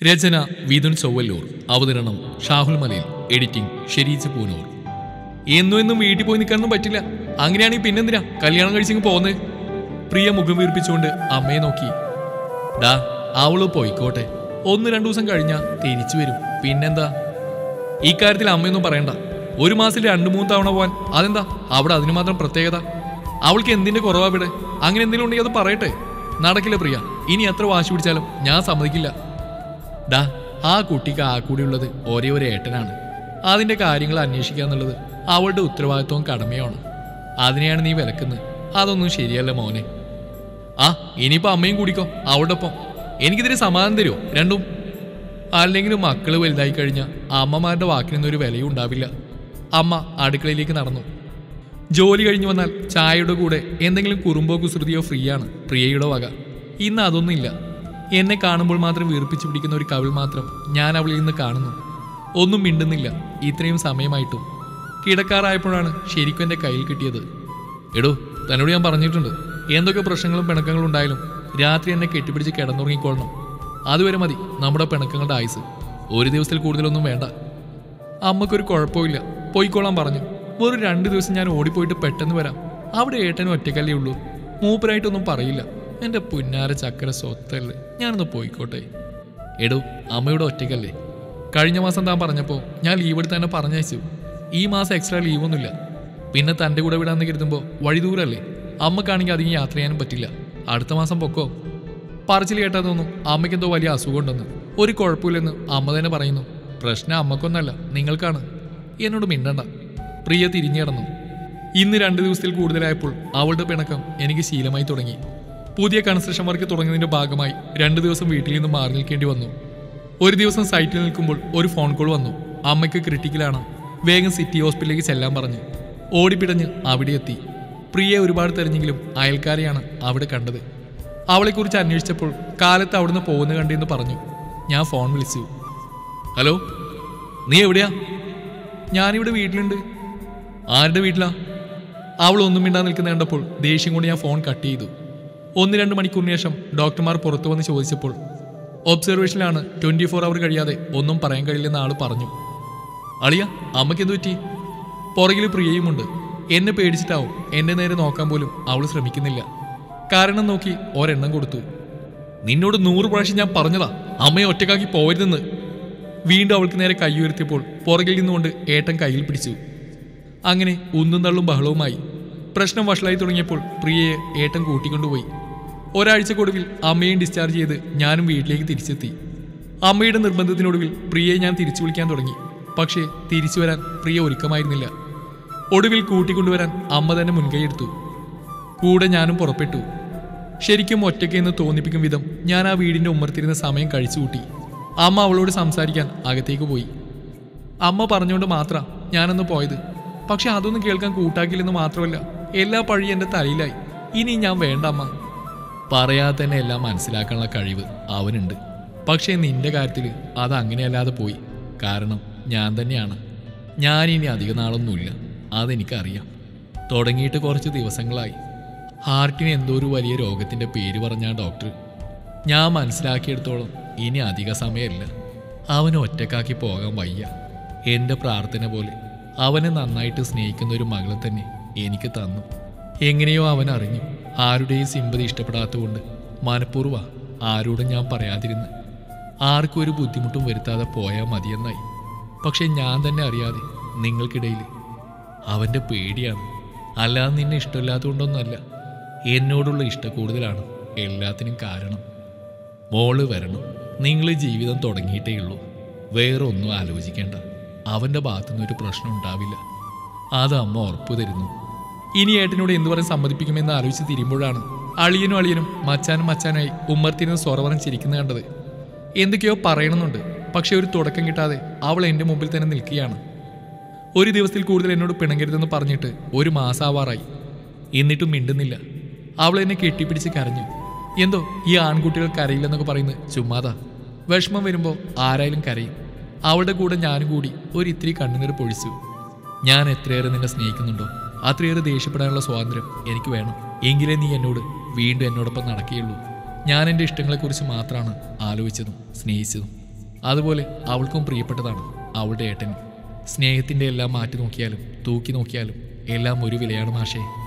രചന വിതുൻ ചൊവ്വല്ലൂർ അവതരണം ഷാഹുൽ മലയിൽ എഡിറ്റിംഗ് ഷെരീജ് പൂനൂർ എന്നും എന്നും വീട്ടിൽ പോയി നിൽക്കാനൊന്നും പറ്റില്ല അങ്ങനെയാണെങ്കിൽ പിന്നെന്തിനാ കല്യാണം കഴിച്ചിങ്ങ് പോകുന്നത് പ്രിയ മുഖം വീർപ്പിച്ചുകൊണ്ട് അമ്മയെ നോക്കി ഡാ അവള് പോയിക്കോട്ടെ ഒന്ന് രണ്ടു ദിവസം കഴിഞ്ഞാ തിരിച്ചു വരും പിന്നെന്താ ഈ കാര്യത്തിൽ അമ്മയൊന്നും പറയണ്ട ഒരു മാസത്തിൽ രണ്ടു മൂന്ന് തവണ പോവാൻ അതെന്താ അവിടെ അതിന് മാത്രം പ്രത്യേകത അവൾക്ക് എന്തിന്റെ കുറവാ ഇവിടെ അങ്ങനെ എന്തെങ്കിലും ഉണ്ടെങ്കിൽ അത് പറയട്ടെ നടക്കില്ല പ്രിയ ഇനി എത്ര വാശി പിടിച്ചാലും ഞാൻ സമ്മതിക്കില്ല ഡാ ആ കുട്ടിക്ക് ആ കൂടിയുള്ളത് ഒരേ ഒരു ഏട്ടനാണ് അതിന്റെ കാര്യങ്ങൾ അന്വേഷിക്കുക എന്നുള്ളത് അവളുടെ ഉത്തരവാദിത്വവും കടമയാണ് അതിനെയാണ് നീ വിലക്കുന്നത് അതൊന്നും ശരിയല്ല മോനെ ആ ഇനിയിപ്പോ അമ്മയും കൂടിക്കോ അവളുടെ ഒപ്പം എനിക്കിതിന് സമാധാനം തരുമോ രണ്ടും അല്ലെങ്കിലും മക്കള് വലുതായി കഴിഞ്ഞാൽ അമ്മമാരുടെ വാക്കിനൊന്നും ഒരു വിലയും ഉണ്ടാവില്ല അമ്മ അടുക്കളയിലേക്ക് നടന്നു ജോലി കഴിഞ്ഞു വന്നാൽ ചായയുടെ കൂടെ എന്തെങ്കിലും കുറുമ്പോ കുസൃതിയോ ഫ്രീ ആണ് പ്രിയയുടെ വക ഇന്ന് അതൊന്നുമില്ല എന്നെ കാണുമ്പോൾ മാത്രം വീർപ്പിച്ചു പിടിക്കുന്ന ഒരു കവിൾ മാത്രം ഞാൻ അവളിൽ നിന്ന് കാണുന്നു ഒന്നും മിണ്ടുന്നില്ല ഇത്രയും സമയമായിട്ടും കിടക്കാറായപ്പോഴാണ് ശരിക്കും എൻ്റെ കയ്യിൽ കിട്ടിയത് എടോ തന്നോട് ഞാൻ പറഞ്ഞിട്ടുണ്ട് എന്തൊക്കെ പ്രശ്നങ്ങളും പിണക്കങ്ങളും ഉണ്ടായാലും രാത്രി എന്നെ കെട്ടിപ്പിടിച്ച് കിടന്നുറങ്ങിക്കൊള്ളണം അതുവരെ മതി നമ്മുടെ പിണക്കങ്ങളുടെ ആയുസ് ഒരു ദിവസത്തിൽ കൂടുതലൊന്നും വേണ്ട അമ്മക്കൊരു കുഴപ്പമില്ല പോയിക്കോളാൻ പറഞ്ഞു ഒരു രണ്ട് ദിവസം ഞാൻ ഓടിപ്പോയിട്ട് പെട്ടെന്ന് വരാം അവിടെ ഏട്ടനും ഒറ്റക്കല്ലേ ഉള്ളൂ മൂപ്പരായിട്ടൊന്നും പറയില്ല എൻ്റെ പുന്നാര ചക്കര സ്വത്തല്ലേ ഞാനൊന്ന് പോയിക്കോട്ടെ എടോ അമ്മയുടെ ഒറ്റയ്ക്കല്ലേ കഴിഞ്ഞ മാസം താൻ പറഞ്ഞപ്പോൾ ഞാൻ ലീവ് എടുത്ത് തന്നെ പറഞ്ഞയച്ചു ഈ മാസം എക്സ്ട്രാ ലീവൊന്നുമില്ല പിന്നെ തൻ്റെ കൂടെ വിടാന്ന് കരുതുമ്പോൾ വഴി ദൂരല്ലേ അമ്മക്കാണെങ്കിൽ അധികം യാത്ര ചെയ്യാനും പറ്റില്ല അടുത്ത മാസം പൊക്കോ പറച്ചിൽ കേട്ടാ തോന്നും അമ്മയ്ക്ക് എന്തോ വലിയ അസുഖമുണ്ടെന്ന് ഒരു കുഴപ്പമില്ലെന്ന് അമ്മ തന്നെ പറയുന്നു പ്രശ്നം അമ്മക്കൊന്നല്ല നിങ്ങൾക്കാണ് എന്നോട് മിണ്ടണ്ട പ്രിയ തിരിഞ്ഞു കിടന്നു ഇന്ന് രണ്ട് ദിവസത്തിൽ കൂടുതലായപ്പോൾ അവളുടെ പിണക്കം എനിക്ക് ശീലമായി തുടങ്ങി പുതിയ കൺസ്ട്രക്ഷൻ വർക്ക് തുടങ്ങിയതിന്റെ ഭാഗമായി രണ്ട് ദിവസം വീട്ടിൽ നിന്ന് മാറി നിൽക്കേണ്ടി വന്നു ഒരു ദിവസം സൈറ്റിൽ നിൽക്കുമ്പോൾ ഒരു ഫോൺ കോൾ വന്നു അമ്മയ്ക്ക് ക്രിട്ടിക്കലാണ് വേഗം സിറ്റി ഹോസ്പിറ്റലിലേക്ക് ചെല്ലാൻ പറഞ്ഞു ഓടിപ്പിടഞ്ഞ് അവിടെ എത്തി പ്രിയെ ഒരുപാട് തെരഞ്ഞെങ്കിലും അയൽക്കാരെയാണ് അവിടെ കണ്ടത് അവളെക്കുറിച്ച് അന്വേഷിച്ചപ്പോൾ കാലത്ത് അവിടുന്ന് പോകുന്ന കണ്ടെന്ന് പറഞ്ഞു ഞാൻ ഫോൺ വിളിച്ചു ഹലോ നീ എവിടെയാ ഞാനിവിടെ വീട്ടിലുണ്ട് ആരുടെ വീട്ടിലാ അവൾ ഒന്നും മിണ്ടാൻ നിൽക്കുന്ന കണ്ടപ്പോൾ ദേഷ്യം കൊണ്ട് ഞാൻ ഫോൺ കട്ട് ചെയ്തു ഒന്ന് രണ്ട് മണിക്കൂറിന് ശേഷം ഡോക്ടർമാർ പുറത്തു വന്ന് ചോദിച്ചപ്പോൾ ഒബ്സർവേഷനിലാണ് ട്വൻറ്റി ഫോർ അവർ കഴിയാതെ ഒന്നും പറയാൻ കഴിയില്ലെന്ന് ആൾ പറഞ്ഞു അളിയ അമ്മയ്ക്ക് എന്ത് പറ്റി പുറകിൽ പ്രിയയുമുണ്ട് എന്നെ പേടിച്ചിട്ടാവും എന്നെ നേരെ നോക്കാൻ പോലും അവൾ ശ്രമിക്കുന്നില്ല കാരണം നോക്കി ഒരെണ്ണം കൊടുത്തു നിന്നോട് നൂറ് പ്രാവശ്യം ഞാൻ പറഞ്ഞതാ അമ്മയെ ഒറ്റക്കാക്കി പോരുതെന്ന് വീണ്ടും അവൾക്ക് നേരെ കൈ ഉയർത്തിയപ്പോൾ പുറകിൽ നിന്നുകൊണ്ട് ഏട്ടൻ കയ്യിൽ പിടിച്ചു അങ്ങനെ ഉന്തും തള്ളും ബഹളവുമായി പ്രശ്നം വഷളായി തുടങ്ങിയപ്പോൾ പ്രിയയെ ഏട്ടൻ കൂട്ടിക്കൊണ്ടുപോയി ഒരാഴ്ചക്കൊടുവിൽ അമ്മയും ഡിസ്ചാർജ് ചെയ്ത് ഞാനും വീട്ടിലേക്ക് തിരിച്ചെത്തി അമ്മയുടെ നിർബന്ധത്തിനൊടുവിൽ പ്രിയയെ ഞാൻ തിരിച്ചു വിളിക്കാൻ തുടങ്ങി പക്ഷേ തിരിച്ചു വരാൻ പ്രിയ ഒരുക്കമായിരുന്നില്ല ഒടുവിൽ കൂട്ടിക്കൊണ്ടുവരാൻ അമ്മ തന്നെ മുൻകൈയെടുത്തു കൂടെ ഞാനും പുറപ്പെട്ടു ശരിക്കും ഒറ്റയ്ക്ക് എന്ന് തോന്നിപ്പിക്കും വിധം ഞാൻ ആ വീടിന്റെ ഉമ്മർത്തിരുന്ന സമയം കഴിച്ചു കൂട്ടി അമ്മ അവളോട് സംസാരിക്കാൻ അകത്തേക്ക് പോയി അമ്മ പറഞ്ഞുകൊണ്ട് മാത്രം ഞാനന്ന് പോയത് പക്ഷെ അതൊന്നും കേൾക്കാൻ കൂട്ടാക്കില്ലെന്ന് മാത്രമല്ല എല്ലാ പഴി എൻ്റെ തലയിലായി ഇനി ഞാൻ വേണ്ട അമ്മ പറയാതെ തന്നെ എല്ലാം മനസ്സിലാക്കാനുള്ള കഴിവ് അവനുണ്ട് പക്ഷേ നിന്റെ കാര്യത്തിൽ അത് അങ്ങനെയല്ലാതെ പോയി കാരണം ഞാൻ തന്നെയാണ് ഞാനിനി അധിക നാളൊന്നുമില്ല അതെനിക്കറിയാം തുടങ്ങിയിട്ട് കുറച്ച് ദിവസങ്ങളായി ഹാർട്ടിന് എന്തോ ഒരു വലിയ രോഗത്തിൻ്റെ പേര് പറഞ്ഞ ആ ഡോക്ടർ ഞാൻ മനസ്സിലാക്കിയെടുത്തോളം ഇനി അധിക സമയമില്ല അവനെ ഒറ്റക്കാക്കി പോകാൻ വയ്യ എൻ്റെ പ്രാർത്ഥന പോലെ അവനെ നന്നായിട്ട് സ്നേഹിക്കുന്ന ഒരു മകളെ തന്നെ എനിക്ക് തന്നു എങ്ങനെയോ അവൻ അറിഞ്ഞു ആരുടെയും സിമ്പതി ഇഷ്ടപ്പെടാത്തതുകൊണ്ട് മനഃപൂർവ്വ ആരോടും ഞാൻ പറയാതിരുന്ന് ആർക്കും ഒരു ബുദ്ധിമുട്ടും വരുത്താതെ പോയാൽ മതിയെന്നായി പക്ഷെ ഞാൻ തന്നെ അറിയാതെ നിങ്ങൾക്കിടയിൽ അവൻ്റെ പേടിയാണ് അല്ലാതെ നിന്നെ ഇഷ്ടമില്ലാത്തതുകൊണ്ടൊന്നുമല്ല എന്നോടുള്ള ഇഷ്ട കൂടുതലാണ് എല്ലാത്തിനും കാരണം മോള് വരണം നിങ്ങൾ ജീവിതം തുടങ്ങിയിട്ടേ ഉള്ളൂ വേറെ ഒന്നും ആലോചിക്കേണ്ട അവൻ്റെ ഭാഗത്തുനിന്ന് ഒരു പ്രശ്നം ഉണ്ടാവില്ല അത് അമ്മ ഉറപ്പു തരുന്നു ഇനി ഏട്ടനോട് എന്തു പറഞ്ഞ് സമ്മതിപ്പിക്കുമെന്ന് ആലോചിച്ച് തിരിയുമ്പോഴാണ് അളിയനും അളിയനും മച്ചാനും മച്ചാനായി ഉമ്മർത്തിരുന്ന് സ്വറവറം ചിരിക്കുന്നത് കണ്ടത് എന്തൊക്കെയോ പറയണമെന്നുണ്ട് പക്ഷെ ഒരു തുടക്കം കിട്ടാതെ അവൾ എൻ്റെ മുമ്പിൽ തന്നെ നിൽക്കുകയാണ് ഒരു ദിവസത്തിൽ കൂടുതൽ എന്നോട് പിണങ്ങരുതെന്ന് പറഞ്ഞിട്ട് ഒരു മാസാവാറായി എന്നിട്ടും മിണ്ടുന്നില്ല അവൾ എന്നെ കെട്ടിപ്പിടിച്ച് കരഞ്ഞു എന്തോ ഈ ആൺകുട്ടികൾ കരയില്ലെന്നൊക്കെ പറയുന്നത് ചുമ്മാതാ വിഷമം വരുമ്പോൾ ആരായാലും കരയും അവളുടെ കൂടെ ഞാനും കൂടി ഒരു ഇത്തിരി കണ്ണുനീർ പൊഴിച്ചു ഞാൻ എത്രയേറെ നിന്നെ സ്നേഹിക്കുന്നുണ്ടോ അത്രയേറെ ദേഷ്യപ്പെടാനുള്ള സ്വാതന്ത്ര്യം എനിക്ക് വേണം എങ്കിലേ നീ എന്നോട് വീണ്ടും എന്നോടൊപ്പം നടക്കുകയുള്ളൂ ഞാൻ എൻ്റെ ഇഷ്ടങ്ങളെക്കുറിച്ച് മാത്രമാണ് ആലോചിച്ചതും സ്നേഹിച്ചതും അതുപോലെ അവൾക്കും പ്രിയപ്പെട്ടതാണ് അവളുടെ ഏട്ടൻ സ്നേഹത്തിൻ്റെ എല്ലാം മാറ്റി നോക്കിയാലും തൂക്കി നോക്കിയാലും എല്ലാം ഒരു വിലയാണ് മാഷേ